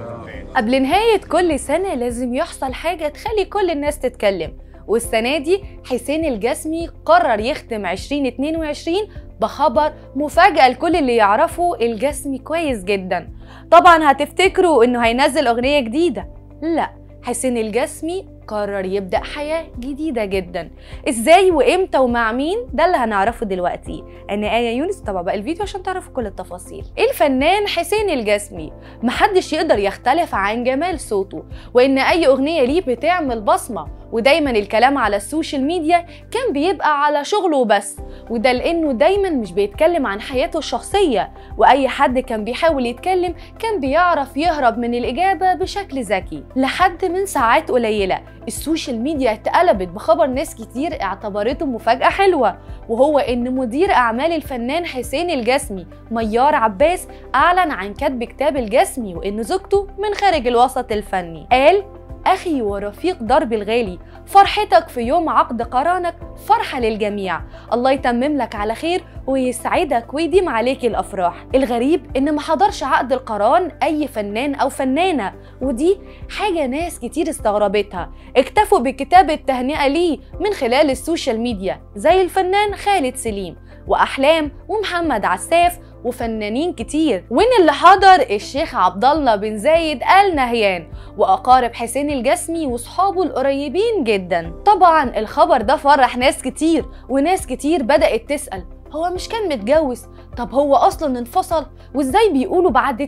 قبل نهاية كل سنة لازم يحصل حاجة تخلي كل الناس تتكلم والسنة دي حسين الجسمي قرر يختم 2022 بخبر مفاجأة لكل اللي يعرفوا الجسمي كويس جدا طبعا هتفتكروا انه هينزل اغنية جديدة لا حسين الجسمي قرر يبدأ حياة جديدة جدا ازاي وامتى ومع مين ده اللي هنعرفه دلوقتي انا آية يونس طبعا بقى الفيديو عشان تعرفوا كل التفاصيل الفنان حسين الجسمي محدش يقدر يختلف عن جمال صوته وان اي اغنية ليه بتعمل بصمة ودايما الكلام على السوشيال ميديا كان بيبقى على شغله وبس وده لانه دايما مش بيتكلم عن حياته الشخصيه واي حد كان بيحاول يتكلم كان بيعرف يهرب من الاجابه بشكل ذكي لحد من ساعات قليله السوشيال ميديا اتقلبت بخبر ناس كتير اعتبرته مفاجاه حلوه وهو ان مدير اعمال الفنان حسين الجسمي ميار عباس اعلن عن كتب كتاب الجسمي وان زوجته من خارج الوسط الفني قال أخي ورفيق دربي الغالي فرحتك في يوم عقد قرانك فرحة للجميع الله يتمم لك على خير ويسعدك ويديم عليك الأفراح الغريب إن ما حضرش عقد القران أي فنان أو فنانة ودي حاجة ناس كتير استغربتها اكتفوا بكتابة تهنئة ليه من خلال السوشيال ميديا زي الفنان خالد سليم وأحلام ومحمد عساف وفنانين كتير وين اللي حضر الشيخ عبد الله بن زايد ال نهيان واقارب حسين الجسمي واصحابه القريبين جدا طبعا الخبر ده فرح ناس كتير وناس كتير بدات تسال هو مش كان متجوز طب هو اصلا انفصل وازاي بيقولوا بعد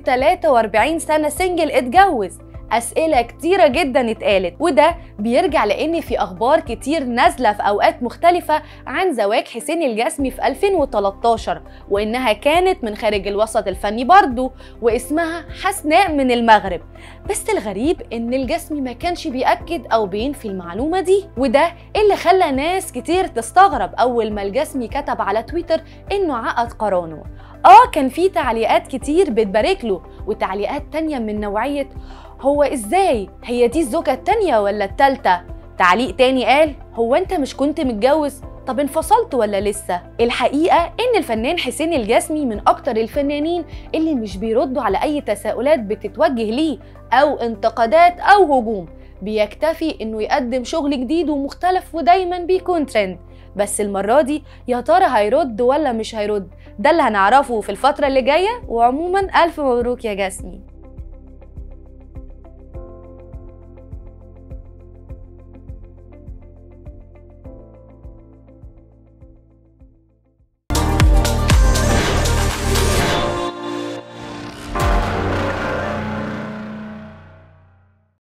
43 سنه سنجل اتجوز أسئلة كتيرة جدا اتقالت وده بيرجع لأن في أخبار كتير نازلة في أوقات مختلفة عن زواج حسين الجسمي في 2013 وإنها كانت من خارج الوسط الفني برضه واسمها حسناء من المغرب بس الغريب إن الجسمي ما كانش بيأكد أو بينفي المعلومة دي وده اللي خلى ناس كتير تستغرب أول ما الجسمي كتب على تويتر إنه عقد قرانه آه كان في تعليقات كتير بتبارك له وتعليقات تانية من نوعية هو ازاي هي دي الزوجة التانية ولا التالتة تعليق تاني قال هو انت مش كنت متجوز طب انفصلت ولا لسه الحقيقة ان الفنان حسين الجسمي من اكتر الفنانين اللي مش بيردوا على اي تساؤلات بتتوجه ليه او انتقادات او هجوم بيكتفي انه يقدم شغل جديد ومختلف ودايما بيكون ترند بس المرة دي يا ترى هيرد ولا مش هيرد ده اللي هنعرفه في الفترة اللي جاية وعموما ألف مبروك يا جسمي